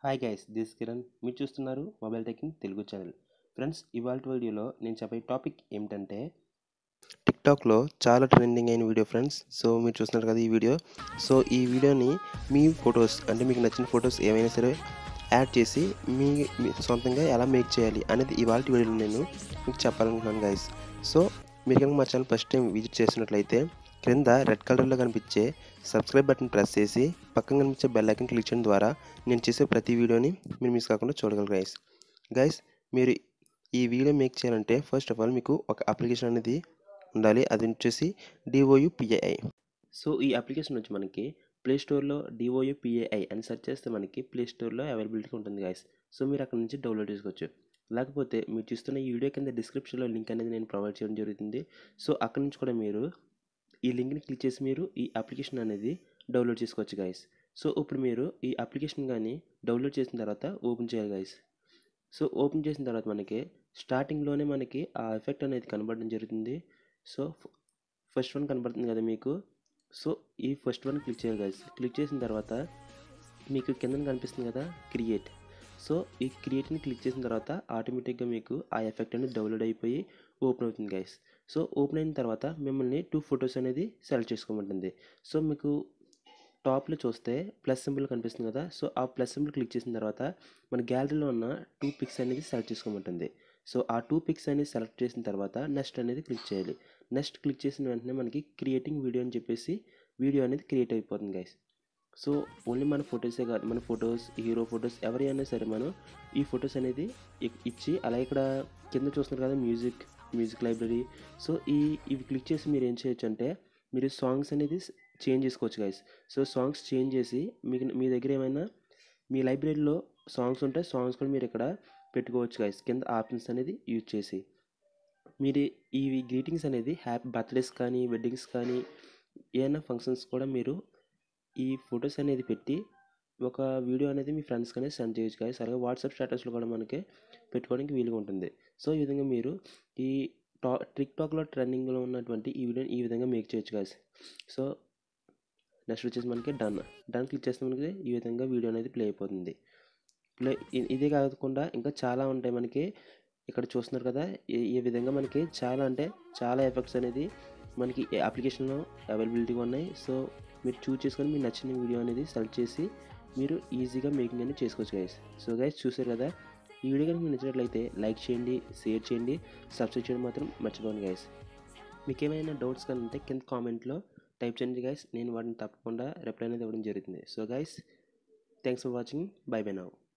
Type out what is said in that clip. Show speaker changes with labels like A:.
A: hi guys this Kiran మీరు చూస్తున్నారు mobile teching Telugu channel friends ఇవాళ వీడియోలో నేను చెప్పే టాపిక్ ఏమిటంటే టిక్టాక్లో చాలా ట్రెండింగ్ అయిన వీడియో ఫ్రెండ్స్ సో మీరు చూస్తున్నారు కదా ఈ వీడియో సో ఈ వీడియోని మీ ఫొటోస్ అంటే మీకు నచ్చిన ఫొటోస్ ఏమైనా సరే యాడ్ చేసి మీ మీ సొంతంగా ఎలా మేక్ చేయాలి అనేది ఇవాళ వీడియోలో నేను మీకు చెప్పాలనుకుంటున్నాను గైస్ సో మీరు కనుక మా ఛానల్ ఫస్ట్ టైం విజిట్ చేసినట్లయితే క్రింద రెడ్ కలర్లో కనిపించే సబ్స్క్రైబ్ బటన్ ప్రెస్ చేసి పక్కన కనిపించే బెల్ ఐకన్ క్లిక్ చేయడం ద్వారా నేను చేసే ప్రతి వీడియోని మీరు మిస్ కాకుండా చూడగలరు గైస్ గైస్ మీరు ఈ వీడియో మేక్ చేయాలంటే ఫస్ట్ ఆఫ్ ఆల్ మీకు ఒక అప్లికేషన్ అనేది ఉండాలి అది వచ్చేసి డిఓయు పిఐఐ సో ఈ అప్లికేషన్ వచ్చి మనకి ప్లే స్టోర్లో డిఓయు పిఐఐ అని సెర్చ్ చేస్తే మనకి ప్లే స్టోర్లో అవైలబిలిటీ ఉంటుంది గైస్ సో మీరు అక్కడ నుంచి డౌన్లోడ్ చేసుకోవచ్చు లేకపోతే మీరు చూస్తున్న ఈ వీడియో కింద డిస్క్రిప్షన్లో లింక్ అనేది నేను ప్రొవైడ్ చేయడం జరుగుతుంది సో అక్కడ నుంచి కూడా మీరు ఈ లింక్ని క్లిక్ చేసి మీరు ఈ అప్లికేషన్ అనేది డౌన్లోడ్ చేసుకోవచ్చు గైస్ సో ఇప్పుడు మీరు ఈ అప్లికేషన్ కానీ డౌన్లోడ్ చేసిన తర్వాత ఓపెన్ చేయాలి గైస్ సో ఓపెన్ చేసిన తర్వాత మనకి స్టార్టింగ్లోనే మనకి ఆ ఎఫెక్ట్ అనేది కనబడడం జరుగుతుంది సో ఫస్ట్ వన్ కనబడుతుంది కదా మీకు సో ఈ ఫస్ట్ వన్ క్లిక్ చేయాలి గైస్ క్లిక్ చేసిన తర్వాత మీకు కింద కనిపిస్తుంది కదా క్రియేట్ సో ఈ క్రియేట్ని క్లిక్ చేసిన తర్వాత ఆటోమేటిక్గా మీకు ఆ ఎఫెక్ట్ అనేది డౌన్లోడ్ అయిపోయి ఓపెన్ అవుతుంది గైస్ సో ఓపెన్ అయిన తర్వాత మిమ్మల్ని టూ ఫొటోస్ అనేది సెలెక్ట్ చేసుకోమంటుంది సో మీకు టాప్లో చూస్తే ప్లస్ సింబల్ కనిపిస్తుంది కదా సో ఆ ప్లస్ సింబల్ క్లిక్ చేసిన తర్వాత మన గ్యాలరీలో ఉన్న టూ పిక్స్ అనేది సెలెక్ట్ చేసుకోమంటుంది సో ఆ టూ పిక్స్ అనేది సెలెక్ట్ చేసిన తర్వాత నెక్స్ట్ అనేది క్లిక్ చేయాలి నెక్స్ట్ క్లిక్ చేసిన వెంటనే మనకి క్రియేటింగ్ వీడియో అని చెప్పేసి వీడియో అనేది క్రియేట్ అయిపోతుంది గైస్ సో ఓన్లీ మన ఫొటోసే కాదు మన ఫొటోస్ హీరో ఫొటోస్ ఎవరైనా సరే మనం ఈ ఫొటోస్ అనేది ఇచ్చి అలా ఇక్కడ కింద చూస్తున్నారు కదా మ్యూజిక్ మ్యూజిక్ లైబ్రరీ సో ఈ ఇవి క్లిక్ చేసి మీరు ఏం చేయొచ్చు అంటే మీరు సాంగ్స్ అనేది చేంజ్ చేసుకోవచ్చు గైస్ సో సాంగ్స్ చేంజ్ చేసి మీకు మీ దగ్గర ఏమైనా మీ లైబ్రరీలో సాంగ్స్ ఉంటే సాంగ్స్ కూడా మీరు ఇక్కడ పెట్టుకోవచ్చు గైస్ కింద ఆప్షన్స్ అనేది యూజ్ చేసి మీరు ఈ గ్రీటింగ్స్ అనేది హ్యాపీ బర్త్డేస్ కానీ వెడ్డింగ్స్ కానీ ఏమైనా ఫంక్షన్స్ కూడా మీరు ఈ ఫొటోస్ అనేది పెట్టి ఒక వీడియో అనేది మీ ఫ్రెండ్స్ కానీ సెండ్ చేయొచ్చు గైస్ అలాగే వాట్సాప్ స్టేటస్లో కూడా మనకి పెట్టుకోవడానికి వీలుగా ఉంటుంది సో ఈ విధంగా మీరు ఈ టా టిక్ టాక్లో ట్రెండింగ్లో ఉన్నటువంటి ఈ వీడియోని ఈ విధంగా మేక్ చేయొచ్చు గైస్ సో నెక్స్ట్ వచ్చేసి మనకి డన్ డన్ క్లిక్ చేస్తే మనకి ఈ విధంగా వీడియో అనేది ప్లే అయిపోతుంది ప్లే ఇదే కాకుండా ఇంకా చాలా ఉంటాయి మనకి ఇక్కడ చూస్తున్నారు కదా ఈ విధంగా మనకి చాలా అంటే చాలా ఎఫెక్ట్స్ అనేది మనకి అప్లికేషన్లో అవైలబిలిటీగా ఉన్నాయి సో మీరు చూస్ చేసుకొని మీకు నచ్చిన వీడియో అనేది సెలెక్ట్ చేసి మీరు ఈజీగా మేకింగ్ అనేది చేసుకోవచ్చు గైస్ సో గైస్ చూసారు కదా ఈ వీడియో కనుక మీకు నచ్చినట్లయితే లైక్ చేయండి షేర్ చేయండి సబ్స్క్రైబ్ చేయడం మాత్రం మర్చిపోండి గైస్ మీకు ఏమైనా డౌట్స్ కానీ ఉంటే కింద కామెంట్లో టైప్ చేయండి గైస్ నేను వాటిని తప్పకుండా రిప్లై అనేది ఇవ్వడం జరుగుతుంది so guys thanks for watching bye bye now